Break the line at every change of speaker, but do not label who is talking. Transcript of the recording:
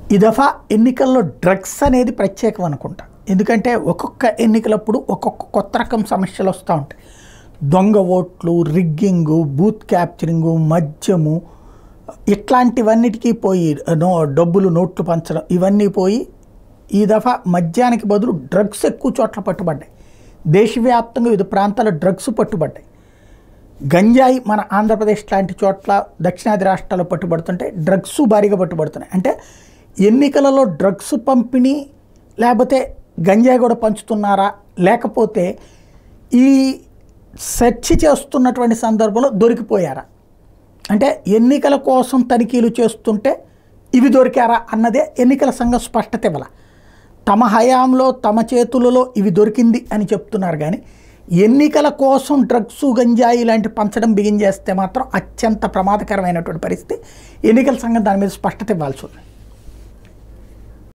ఈ దఫా ఎన్నికల్లో డ్రగ్స్ అనేది ప్రత్యేకం అనుకుంటా ఎందుకంటే ఒక్కొక్క ఎన్నికలప్పుడు ఒక్కొక్క కొత్త రకం సమస్యలు వస్తూ ఉంటాయి దొంగ ఓట్లు రిగ్గింగు బూత్ క్యాప్చరింగు మద్యము ఇట్లాంటివన్నిటికీ పోయి నో డబ్బులు నోట్లు పంచడం ఇవన్నీ పోయి ఈ దఫా మద్యానికి బదులు డ్రగ్స్ ఎక్కువ చోట్ల పట్టుబడ్డాయి దేశవ్యాప్తంగా వివిధ ప్రాంతాల డ్రగ్స్ పట్టుబడ్డాయి గంజాయి మన ఆంధ్రప్రదేశ్ లాంటి చోట్ల దక్షిణాది రాష్ట్రాల్లో పట్టుబడుతుంటే డ్రగ్స్ భారీగా పట్టుబడుతున్నాయి అంటే ఎన్నికలలో డ్రగ్స్ పంపిణీ లేకపోతే గంజాయి కూడా పంచుతున్నారా లేకపోతే ఈ సెర్చ్ చేస్తున్నటువంటి సందర్భంలో దొరికిపోయారా అంటే ఎన్నికల కోసం తనిఖీలు చేస్తుంటే ఇవి దొరికారా అన్నదే ఎన్నికల సంఘం స్పష్టత ఇవ్వాల తమ హయాంలో తమ చేతులలో ఇవి దొరికింది అని చెప్తున్నారు కానీ ఎన్నికల కోసం డ్రగ్స్ గంజాయి లాంటి పంచడం బిగిన్ చేస్తే మాత్రం అత్యంత ప్రమాదకరమైనటువంటి పరిస్థితి ఎన్నికల సంఘం దాని మీద స్పష్టత ఇవ్వాల్సి ఉంది